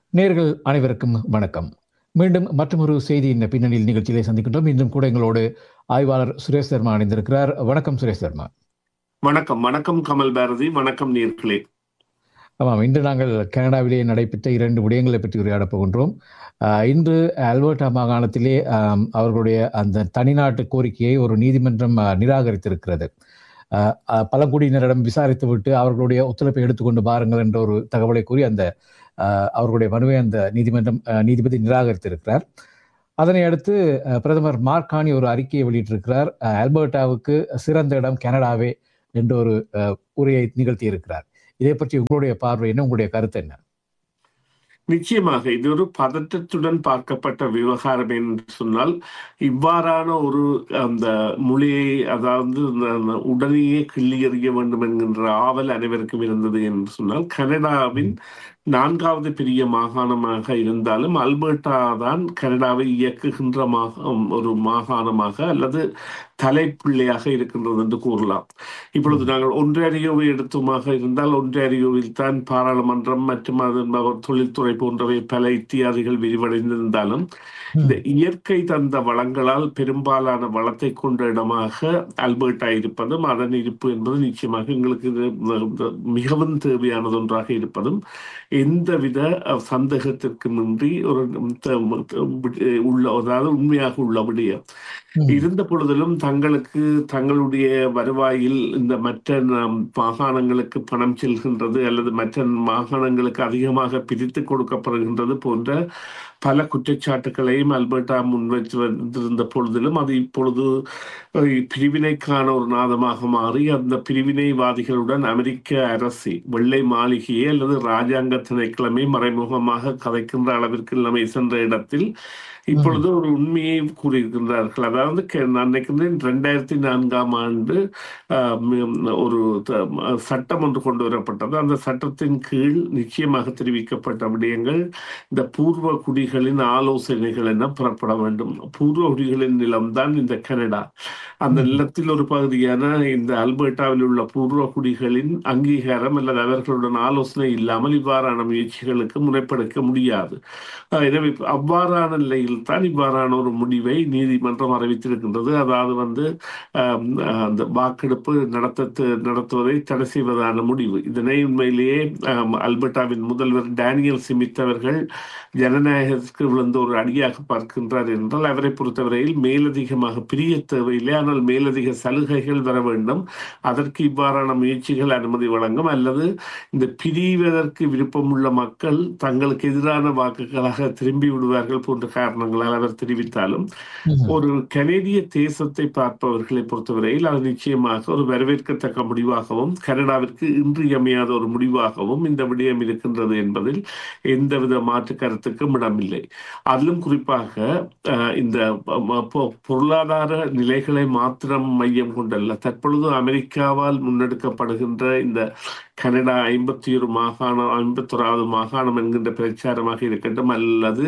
நேர்கள் அனைவருக்கும் வணக்கம் மீண்டும் மற்றொரு செய்தியின் பின்னணியில் நிகழ்ச்சியிலே சந்திக்கின்றோம் இன்னும் கூட எங்களோடு ஆய்வாளர் சுரேஷ் சர்மா இணைந்திருக்கிறார் வணக்கம் சுரேஷ் சர்மா வணக்கம் வணக்கம் கமல் பாரதி வணக்கம் நேர்களே ஆமாம் இன்று நாங்கள் கனடாவிலே நடைபெற்ற இரண்டு விடயங்களை பற்றி உரையாடப் போகின்றோம் ஆஹ் இன்று அல்பர்டா மாகாணத்திலே ஆம், அவர்களுடைய அந்த தனிநாட்டு கோரிக்கையை ஒரு நீதிமன்றம் ஆஹ், நிராகரித்திருக்கிறது ஆஹ், ஆஹ், பழங்குடியினரிடம் விசாரித்துவிட்டு அவர்களுடைய ஒத்துழைப்பை எடுத்துக்கொண்டு பாருங்கள் என்ற ஒரு தகவலை கூறி அந்த ஆஹ், அவர்களுடைய மனுவை அந்த நீதிமன்றம் ஆஹ், நீதிபதி நிராகரித்திருக்கிறார் அதனை அடுத்து ஆஹ், பிரதமர் மார்கானி ஒரு அறிக்கையை வெளியிட்டிருக்கிறார் ஆஹ், அல்பர்டாவுக்கு சிறந்த இடம் கனடாவே என்ற ஒரு ஆஹ், உரையை நிகழ்த்தியிருக்கிறார் இதை பற்றி உங்களுடைய பார்வை என்ன உங்களுடைய கருத்து என்ன நிச்சயமாக இது ஒரு பதற்றத்துடன் பார்க்கப்பட்ட விவகாரம் என்று சொன்னால் இவ்வாறான ஒரு அந்த மொழியை அதாவது இந்த- அந்த உடனேயே கிள்ளி எறிய வேண்டும் என்கின்ற ஆவல் அனைவருக்கும் இருந்தது என்று சொன்னால் கனடாவின் நான்காவது பெரிய மாகாணமாக இருந்தாலும் அல்பர்டா தான் கனடாவை இயக்குகின்ற மாக ஒரு மாகாணமாக அல்லது தலைப்பிள்ளையாக இருக்கின்றது என்று கூறலாம் இப்பொழுது நாங்கள் ஒன்றாரியோவை எடுத்துமாக இருந்தால் ஒன்றாரியோவில் தான் பாராளுமன்றம் மற்றும் அதன் அவர் தொழில்துறை போன்றவை பல இத்தியாதிகள் விரிவடைந்திருந்தாலும் இந்த இயற்கை தந்த வளங்களால் பெரும்பாலான வளத்தை கொண்ட இடமாக அல்பர்டா இருப்பதும் அதன் இருப்பு என்பது நிச்சயமாக எங்களுக்கு இது ம- மிகவும் தேவையானது ஒன்றாக இருப்பதும் எந்தவித அஹ், சந்தேகத்திற்குமின்றி ஒரு த- த- உள்ள அதாவது உண்மையாக உள்ள விடயம் ம். இருந்த பொழுதிலும் தங்களுக்கு தங்களுடைய வருவாயில் இந்த மற்ற நம் மாகாணங்களுக்கு பணம் செல்கின்றது அல்லது மற்ற மாகாணங்களுக்கு அதிகமாக பிரித்து கொடுக்கப்படுகின்றது போன்ற பல குற்றச்சாட்டுகளையும் அல்பர்டா முன்வைத்து வந்திருந்த பொழுதிலும் அது இப்பொழுது அஹ், பிரிவினைக்கான ஒரு நாதமாக மாறி அந்த பிரிவினைவாதிகளுடன் அமெரிக்க அரசு வெள்ளை மாளிகையை அல்லது ராஜாங்க திணைக்கிழமை மறைமுகமாக கதைக்கின்ற அளவிற்கு நிலைமை சென்ற இடத்தில் இப்பொழுது ஒரு உண்மையை கூறியிருக்கின்றார்கள் அதாவது கே- நான் நினைக்கின்றேன் ரெண்டாயிரத்தி நான்காம் ஆண்டு ஆஹ், ம், ஒரு த- ம- சட்டம் ஒன்று கொண்டு வரப்பட்டது அந்த சட்டத்தின் கீழ் நிச்சயமாக தெரிவிக்கப்பட்ட விடயங்கள் இந்த பூர்வ குடிகளின் ஆலோசனைகள் என பெறப்பட வேண்டும் பூர்வ குடிகளின் நிலம்தான் இந்த கனடா அந்த ம். நிலத்தில் ஒரு பகுதியான இந்த அல்பர்டாவில் உள்ள பூர்வ குடிகளின் அங்கீகாரம் அல்லது அவர்களுடன் ஆலோசனை இல்லாமல் இவ்வாறான முயற்சிகளுக்கு முனைப்பெடுக்க முடியாது ஆஹ் எனவே அவ்வாறான நிலையில் தான் இவ்வாறான ஒரு முடிவை நீதிமன்றம் அறிவித்திருக்கின்றது அதாவது வந்து ஆம், ஆஹ், அந்த வாக்கெடுப்பு நடத்த நடத்துவதை தடை செய்வதான முடிவு இதனை உண்மையிலேயே ஆம், அல்பர்டாவின் முதல்வர் டேனியல் சிமித் அவர்கள் ஜனநாயகத்திற்கு விழுந்த ஒரு அடியாக பார்க்கின்றார் என்றால் அவரை பொறுத்தவரையில் மேலதிகமாக பிரிய தேவையில்லை ஆனால் மேலதிக சலுகைகள் வர வேண்டும் அதற்கு இவ்வாறான முயற்சிகள் அனுமதி வழங்கும் அல்லது இந்த பிரிவதற்கு விருப்பமுள்ள மக்கள் தங்களுக்கு எதிரான வாக்குகளாக திரும்பி விடுவார்கள் போன்ற காரணங்களால் அவர் தெரிவித்தாலும் ம். ஒரு கனேடிய தேசத்தை பார்ப்பவர்களை பொறுத்தவரையில் அது நிச்சயமாக ஒரு வரவேற்கத்தக்க முடிவாகவும் கனடாவிற்கு இன்றியமையாத ஒரு முடிவாகவும் இந்த விடயம் இருக்கின்றது என்பதில் எந்தவித மாற்று கருத்துக்கும் இடமில்லை அதிலும் குறிப்பாக அஹ், இந்த ப- ம- பொ- பொருளாதார நிலைகளை மாத்திரம் மையம் கொண்டல்ல தற்பொழுது அமெரிக்காவால் முன்னெடுக்கப்படுகின்ற இந்த கனடா ஐம்பத்தி ஒரு மாகாணம் ஐம்பத்தொராவது மாகாணம் என்கின்ற பிரச்சாரமாக இருக்கட்டும் அல்லது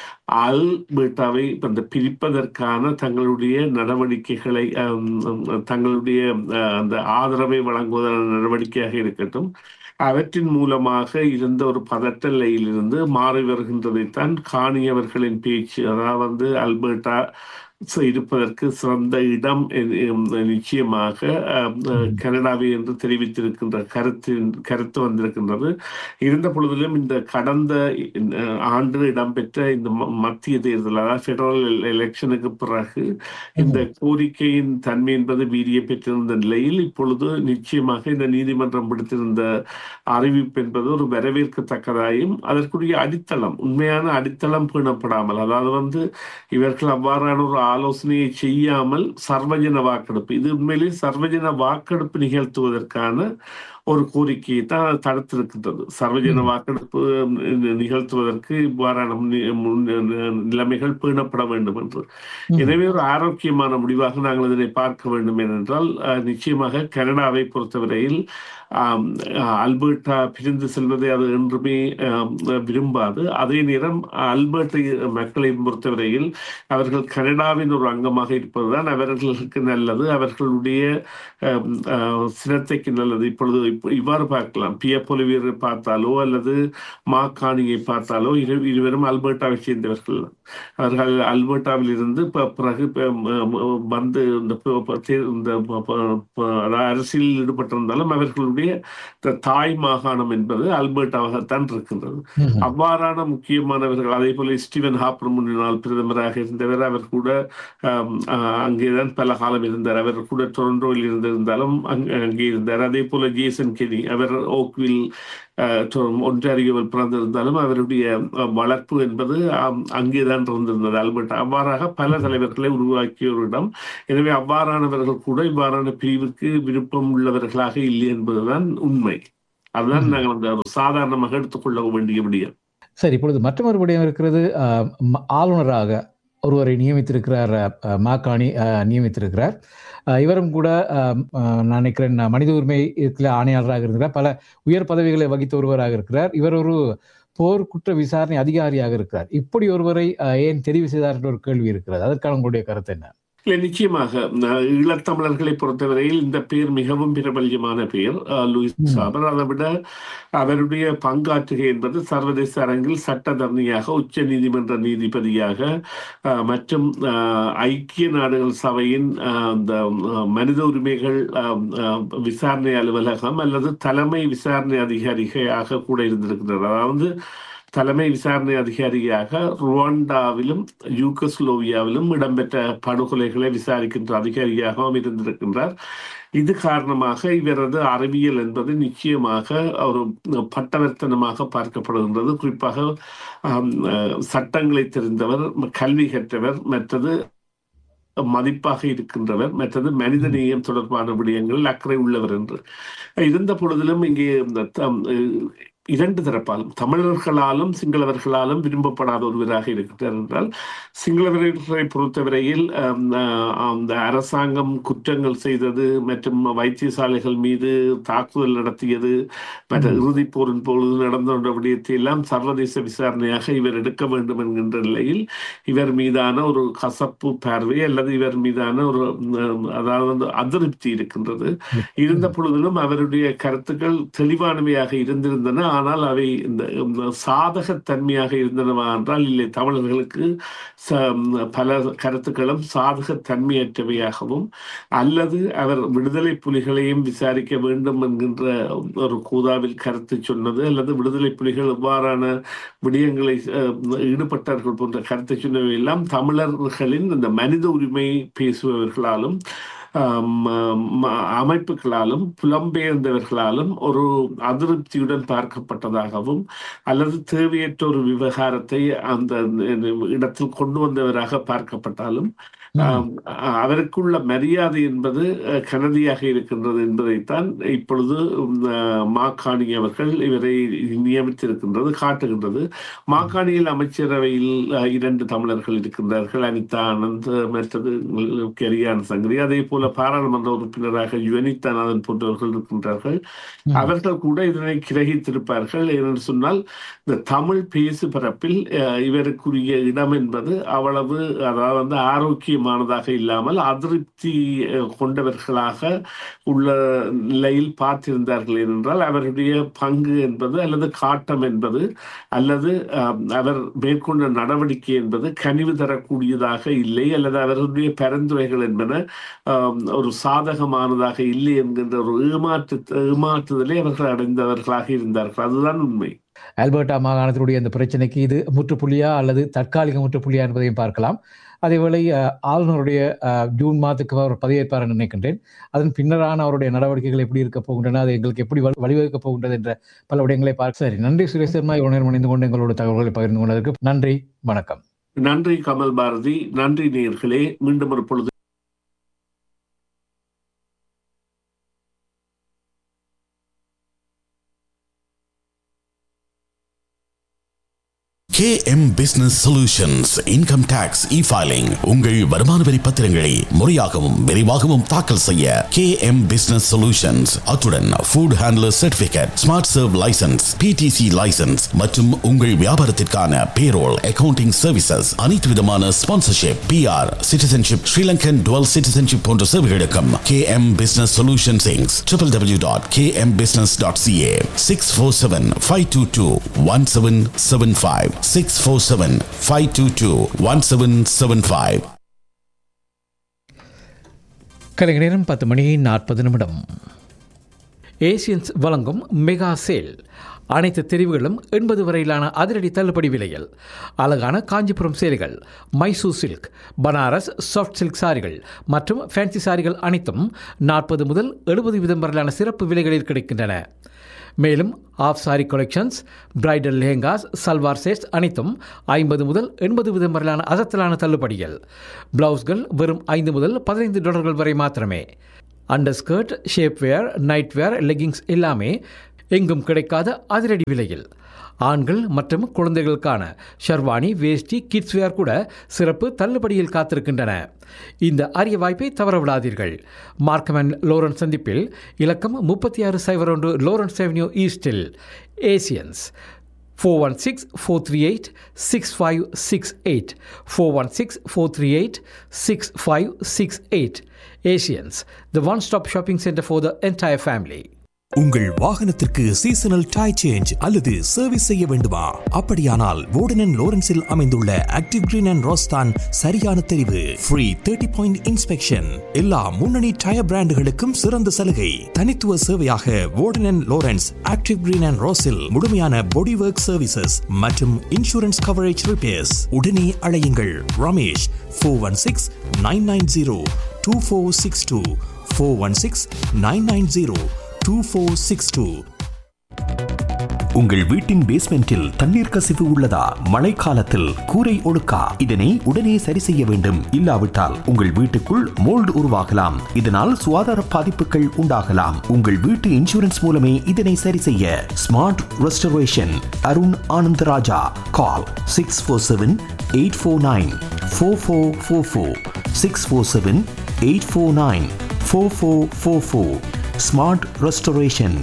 அல்பர்டாவை அந்த பிரிப்பதற்கான தங்களுடைய நடவடிக்கைகளை அம், அம், தங்களுடைய அஹ், அந்த ஆதரவை வழங்குவதான நடவடிக்கையாக இருக்கட்டும் அவற்றின் மூலமாக இருந்த ஒரு பதட்ட நிலையிலிருந்து மாறி வருகின்றதைத்தான் காணியவர்களின் பேச்சு அதாவது வந்து அல்பர்டா ச- இருப்பதற்கு சிறந்த இடம் எ- எம், நிச்சயமாக அம், ம். கனடாவை என்று தெரிவித்திருக்கின்ற கருத்து கருத்து வந்திருக்கின்றது இருந்த பொழுதிலும் இந்த கடந்த அஹ், ஆண்டு இடம்பெற்ற இந்த ம- மத்திய தேர்தல் அதாவது பெடரல் எலெக்ஷனுக்கு பிறகு இந்த கோரிக்கையின் தன்மை என்பது வீரிய பெற்றிருந்த நிலையில் இப்பொழுது நிச்சயமாக இந்த நீதிமன்றம் விடுத்திருந்த அறிவிப்பு என்பது ஒரு வரவேற்கத்தக்கதாயும் அதற்குரிய அடித்தளம் உண்மையான அடித்தளம் பேணப்படாமல் அதாவது வந்து இவர்கள் அவ்வாறான ஒரு ஆலோசனையை செய்யாமல் சர்வஜன வாக்கெடுப்பு இது உண்மையிலேயே சர்வஜன வாக்கெடுப்பு நிகழ்த்துவதற்கான ஒரு கோரிக்கையை தான் அது தடுத்திருக்கின்றது சர்வஜன ம். வாக்கெடுப்பு நி- நிகழ்த்துவதற்கு இவ்வாறான நி- முன் நிலைமைகள் பேணப்பட வேண்டும் என்று ம். எனவே ஒரு ஆரோக்கியமான முடிவாக நாங்கள் இதனை பார்க்க வேண்டும் ஏனென்றால் அஹ், நிச்சயமாக கனடாவை பொறுத்தவரையில் ஆம், அஹ், அல்பர்டா பிரிந்து செல்வதை அது என்றுமே ஆம், விரும்பாது அதே நேரம் அல்பர்ட் மக்களை பொறுத்தவரையில் அவர்கள் கனடாவின் ஒரு அங்கமாக இருப்பதுதான் அவர்களுக்கு நல்லது அவர்களுடைய ஆம், ஆஹ், சினத்தைக்கு நல்லது இப்பொழுது இப்ப இவ்வாறு பார்க்கலாம் பிய பொலிவியரை பார்த்தாலோ அல்லது மாக்காணியை பார்த்தாலோ இரு இருவரும் அல்பர்டாவை சேர்ந்தவர்கள் அவர்கள் அல்பர்டாவில் இருந்து இப்ப பிறகு இப்ப ம- ம- வந்து இந்த ப- ப- தே- இந்த ப- ப- ப- அதாவது அரசியலில் ஈடுபட்டிருந்தாலும் அவர்களுடைய த- தாய் மாகாணம் என்பது அல்பர்டாவாகத்தான் இருக்கின்றது ம்ஹும். அவ்வாறான முக்கியமானவர்கள் அதே போல ஸ்டீவன் ஹாப்பர் முன்னாள் பிரதமராக இருந்தவர் அவர் கூட ஆம், ஆஹ், அங்கேதான் பல காலம் இருந்தார் அவர் கூட டொரண்டோவில் இருந்திருந்தாலும் அங்க- அங்கே இருந்தார் அதே போல ஜேசன் கெனி அவர் ஓக்வில் ஆஹ், டொ- ஒன்டாரியோவில் பிறந்திருந்தாலும் அவருடைய ஆஹ், வளர்ப்பு என்பது ஆம், அங்கேதான் இருந்திருந்தது அல்பர்ட் அவ்வாறாக பல தலைவர்களை உருவாக்கிய ஒரு இடம் எனவே அவ்வாறானவர்கள் கூட இவ்வாறான பிரிவுக்கு விருப்பம் உள்ளவர்களாக இல்லை என்பதுதான் உண்மை அதுதான் ம்ஹும். நாங்கள் அந்த ஒரு சாதாரணமாக எடுத்துக்கொள்ள வேண்டிய விடயம் சரி இப்பொழுது மற்றொரு விடயம் இருக்கிறது அஹ், ம- ஆளுநராக ஒருவரை நியமித்திருக்கிறார் அஹ், மாக்காணி அஹ், நியமித்திருக்கிறார் அஹ், இவரும் கூட அஹ், அஹ், நான் நினைக்கிறேன் மனித உரிமை இருக்கிற ஆணையாளராக இருக்கிறார் பல உயர் பதவிகளை வகித்த ஒருவராக இருக்கிறார் இவர் ஒரு போர் குற்ற விசாரணை அதிகாரியாக இருக்கிறார் இப்படி ஒருவரை அஹ், ஏன் தெரிவு செய்தார் என்ற ஒரு கேள்வி இருக்கிறது அதற்கான உங்களுடைய கருத்து என்ன இல்லை நிச்சயமாக அஹ், ஈழத்தமிழர்களை பொறுத்தவரையில் இந்த பேர் மிகவும் பிரபல்யமான பேர் அஹ், லூயிஸ் ம். சாபர் அதை விட அவருடைய பங்காற்றுகை என்பது சர்வதேச அரங்கில் சட்டத்தரணியாக உச்ச நீதிமன்ற நீதிபதியாக அஹ், மற்றும் அஹ், ஐக்கிய நாடுகள் சபையின் அஹ், அந்த அஹ், மனித உரிமைகள் அஹ், அஹ், விசாரணை அலுவலகம் அல்லது தலைமை விசாரணை அதிகாரியாக கூட இருந்திருக்கிறார் அதாவது தலைமை விசாரணை அதிகாரியாக ருவாண்டாவிலும் யூகஸ்லோவியாவிலும் இடம்பெற்ற படுகொலைகளை விசாரிக்கின்ற அதிகாரியாகவும் இருந்திருக்கின்றார் இது காரணமாக இவரது அறிவியல் என்பது நிச்சயமாக ஒரு பட்டவர்த்தனமாக பார்க்கப்படுகின்றது குறிப்பாக ஆம், அஹ், சட்டங்களை தெரிந்தவர் கல்வி கற்றவர் மற்றது மதிப்பாக இருக்கின்றவர் மற்றது மனித நேயம் தொடர்பான விடயங்களில் அக்கறை உள்ளவர் என்று இருந்த பொழுதிலும் இங்கே இந்த தம், அஹ், இரண்டு தரப்பாலும் தமிழர்களாலும் சிங்களவர்களாலும் விரும்பப்படாத ஒருவராக இருக்கிறார் என்றால் சிங்களவர்களை பொறுத்தவரையில் ஆம், ஆஹ், அந்த அரசாங்கம் குற்றங்கள் செய்தது மற்றும் வைத்தியசாலைகள் மீது தாக்குதல் நடத்தியது மற்ற ம். இறுதிப் போரின் பொழுது நடந்த விடயத்தை எல்லாம் சர்வதேச விசாரணையாக இவர் எடுக்க வேண்டும் என்கின்ற நிலையில் இவர் மீதான ஒரு கசப்பு பார்வை அல்லது இவர் மீதான ஒரு உம், அதாவது வந்து அதிருப்தி இருக்கின்றது இருந்த பொழுதிலும் அவருடைய கருத்துக்கள் தெளிவானவையாக இருந்திருந்தன ஆனால் அவை இந்த இந்த சாதகத்தன்மையாக இருந்தனவா என்றால் இல்லை தமிழர்களுக்கு ச- பல கருத்துக்களும் சாதகத்தன்மையற்றவையாகவும் அல்லது அவர் விடுதலை புலிகளையும் விசாரிக்க வேண்டும் என்கின்ற ஒரு கூதாவில் கருத்து சொன்னது அல்லது விடுதலை புலிகள் எவ்வாறான விடயங்களை அஹ், ஈடுபட்டார்கள் போன்ற கருத்தை சொன்னவை எல்லாம் தமிழர்களின் இந்த மனித உரிமை பேசுபவர்களாலும் ஆம், ஆம், அமைப்புகளாலும் புலம்பெயர்ந்தவர்களாலும் ஒரு அதிருப்தியுடன் பார்க்கப்பட்டதாகவும் அல்லது தேவையற்ற ஒரு விவகாரத்தை அந்த இடத்தில் கொண்டு வந்தவராக பார்க்கப்பட்டாலும் ம். ஆம், அ- அவருக்குள்ள மரியாதை என்பது அஹ், கனதியாக இருக்கின்றது என்பதைத்தான் இப்பொழுது உம், அஹ், மாக்காணி அவர்கள் இவரை நியமித்திருக்கின்றது காட்டுகின்றது மாக்காணியில் அமைச்சரவையில் அஹ், இரண்டு தமிழர்கள் இருக்கின்றார்கள் அனிதா ஆனந்த் மற்றது கரியான் சங்கரி அதே போல பாராளுமன்ற உறுப்பினராக யுவனிதானந்தன் போன்றவர்கள் இருக்கின்றார்கள் ம். அவர்கள் கூட இதனை கிரகித்திருப்பார்கள் ஏனென்று சொன்னால் இந்த தமிழ் பேசு பரப்பில் அஹ், இவருக்குரிய இடம் என்பது அவ்வளவு அதாவது வந்து ஆரோக்கியமானதாக இல்லாமல் அதிருப்தி அஹ், கொண்டவர்களாக உள்ள நிலையில் பார்த்திருந்தார்கள் என்றால் அவருடைய பங்கு என்பது அல்லது காட்டம் என்பது அல்லது அஹ், அவர் மேற்கொண்ட நடவடிக்கை என்பது கனிவு தரக்கூடியதாக இல்லை அல்லது அவர்களுடைய பரிந்துரைகள் என்பன அஹ், ஒரு சாதகமானதாக இல்லை என்கின்ற ஒரு ஏமாற்று ஏமாற்றுதலை அவர்கள் அடைந்தவர்களாக இருந்தார்கள் அதுதான் உண்மை ஆல்பர்டா மாகாணத்தினுடைய இந்த பிரச்சனைக்கு இது முற்றுப்புள்ளியா அல்லது தற்காலிக முற்றுப்புள்ளியா என்பதையும் பார்க்கலாம் அதேவேளை அஹ், ஆளுநருடைய அஹ், ஜூன் மாதத்துக்கு அவர் பதவியேற்பார் என்று நினைக்கின்றேன் அதன் பின்னரான அவருடைய நடவடிக்கைகள் எப்படி இருக்க போகின்றன அது எங்களுக்கு எப்படி வழி- வழிவகுக்கப் போகின்றது என்ற பல விடயங்களை பார்க்க சரி நன்றி சுரேஷ் சர்மா இவ்வளவு நேரம் இணைந்து கொண்டு எங்களோட தகவல்களை பகிர்ந்து கொண்டதற்கு நன்றி வணக்கம் நன்றி கமல் பாரதி நன்றி நேயர்களே மீண்டும் ஒரு பொழுது KM Business Solutions Income Tax E-Filing உங்கள் வருமான வரி பத்திரங்களை முறையாகவும் விரைவாகவும் தாக்கல் செய்ய KM Business Solutions அத்துடன் food handler certificate smart serve licence PTC licence மற்றும் உங்கள் வியாபாரத்திற்கான பேரோல் அக்கவுண்டிங் சர்வீசஸ் அனைத்து விதமான sponsorship PR citizenship Sri Lankan dual citizenship போன்ற சேவைகளுக்கும் KM Business Solutions Inc. www.kmbusiness.ca 647-522-1775 647-522-1775 கலைஞர் நேரம் பத்து மணி நாற்பது நிமிடம் ஏசியன்ஸ் வழங்கும் மெகா சேல் அனைத்து தெரிவுகளும் எண்பது வரையிலான அதிரடி தள்ளுபடி விலையில் அழகான காஞ்சிபுரம் சேலைகள் Mysore silk Banaras soft silk சாரிகள் மற்றும் ஃபேன்சி சாரிகள் அனைத்தும் நாற்பது முதல் எழுபது வீதம் வரையிலான சிறப்பு விலைகளில் கிடைக்கின்றன மேலும் half sari collections bridal lehengas salwar sets அனைத்தும் ஐம்பது முதல் எண்பது விதம் வரையிலான அசத்தலான தள்ளுபடியில் பிளவுஸ்கள் வெறும் ஐந்து முதல் பதினைந்து டாலர்கள் வரை மாத்திரமே under skirt shapewear nightwear leggings எல்லாமே எங்கும் கிடைக்காத அதிரடி விலையில் ஆண்கள் மற்றும் குழந்தைகளுக்கான ஷர்வானி வேஷ்டி கிட்ஸ் வேர் கூட சிறப்பு தள்ளுபடியில் காத்திருக்கின்றன இந்த அரிய வாய்ப்பை தவறவிடாதீர்கள் மார்க்கமன் லோரன்ஸ் சந்திப்பில் இலக்கம் முப்பத்தி ஆறு சைபர் ஒன்று லோரன்ஸ் அவென்யூ ஈஸ்டில் Asians four one six four three eight six five six eight four one six four three eight six five six eight Asians the one stop shopping centre for the entire family உங்கள் வாகனத்திற்கு seasonal tyre change அல்லது service செய்ய வேண்டுமா அப்படியானால் வோர்டன் லோரன்ஸில் அமைந்துள்ள active green and ரோஸ்தான் சரியான தெரிவு free thirty point inspection எல்லா முன்னணி டயர் பிராண்டுகளுக்கும் சிறந்த சலுகை தனித்துவ சேவையாக Warden Lawrence active green and ரோஸில் முழுமையான பாடி ஒர்க் சர்வீசஸ் மற்றும் இன்சூரன்ஸ் கவரேஜ் ரிப்பேர்ஸ் உடனே அழையுங்கள் Ramesh four one six nine nine zero two four six two four one six nine nine zero two four six two உங்கள் வீட்டின் பேஸ்மெண்டில் தண்ணீர் கசிவு உள்ளதா மழைக்காலத்தில் கூரை ஒழுக்கா இதனை உடனே சரி செய்ய வேண்டும் இல்லாவிட்டால் உங்கள் வீட்டுக்குள் மோல்டு உருவாகலாம் இதனால் சுகாதார பாதிப்புகள் உண்டாகலாம் உங்கள் வீட்டு இன்சூரன்ஸ் மூலமே இதனை சரி செய்ய smart restoration Arun Anandaraja call six four seven eight four nine four four four four six four seven eight four nine four four four four smart restoration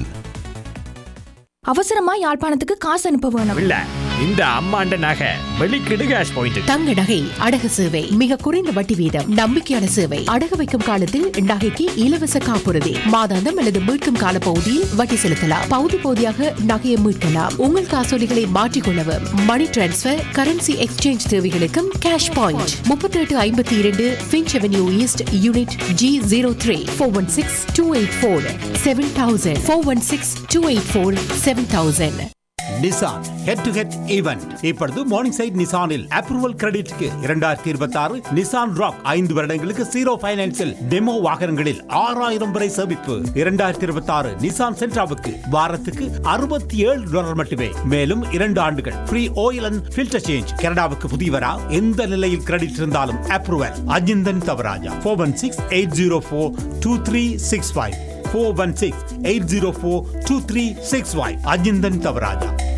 அவசரமா யாழ்ப்பாணத்துக்கு காசு அனுப்ப வேணும் இல்ல இந்த அம்மாண்ட நகை வெளிக்கிடு கேஷ் பாயிண்ட் தங்க நகை அடகு சேவை மிக குறைந்த வட்டி வீதம் நம்பிக்கையான சேவை அடகு வைக்கும் காலத்தில் நகைக்கு இலவச காப்புறுதி மாதாந்தம் அல்லது மீட்கும் கால பகுதியில் வட்டி செலுத்தலாம் பகுதி பகுதியாக நகையை மீட்கலாம் உங்கள் காசோலிகளை மாற்றிக்கொள்ளவும் மணி டிரான்ஸ்பர் கரன்சி எக்ஸ்சேஞ்ச் தேவைகளுக்கும் கேஷ் பாயிண்ட் முப்பத்தி எட்டு ஐம்பத்தி இரண்டு Finch avenue east unit G zero three four one six two eight four seven thousand four one six two eight four seven thousand Nissan head to head event இப்பொழுது morning side நிசானில் approval கிரெடிட்க்கு இரண்டாயிரத்தி இருபத்தி ஆறு Nissan rock ஐந்து வருடங்களுக்கு zero பைனான்சில் demo வாகனங்களில் ஆறாயிரம் வரை சேமிப்பு இரண்டாயிரத்தி இருபத்தி ஆறு நிசான் சென்ட்ராவுக்கு வாரத்துக்கு அறுபத்தி ஏழு டாலர் மட்டுமே மேலும் இரண்டு ஆண்டுகள் free oil and filter change கனடாவுக்கு புதியவரா எந்த நிலையில் கிரெடிட் இருந்தாலும் approval Ajinthan Thavaraja four one six eight zero four two three six five four one six eight zero four two three six five Ajinthan Thavaraja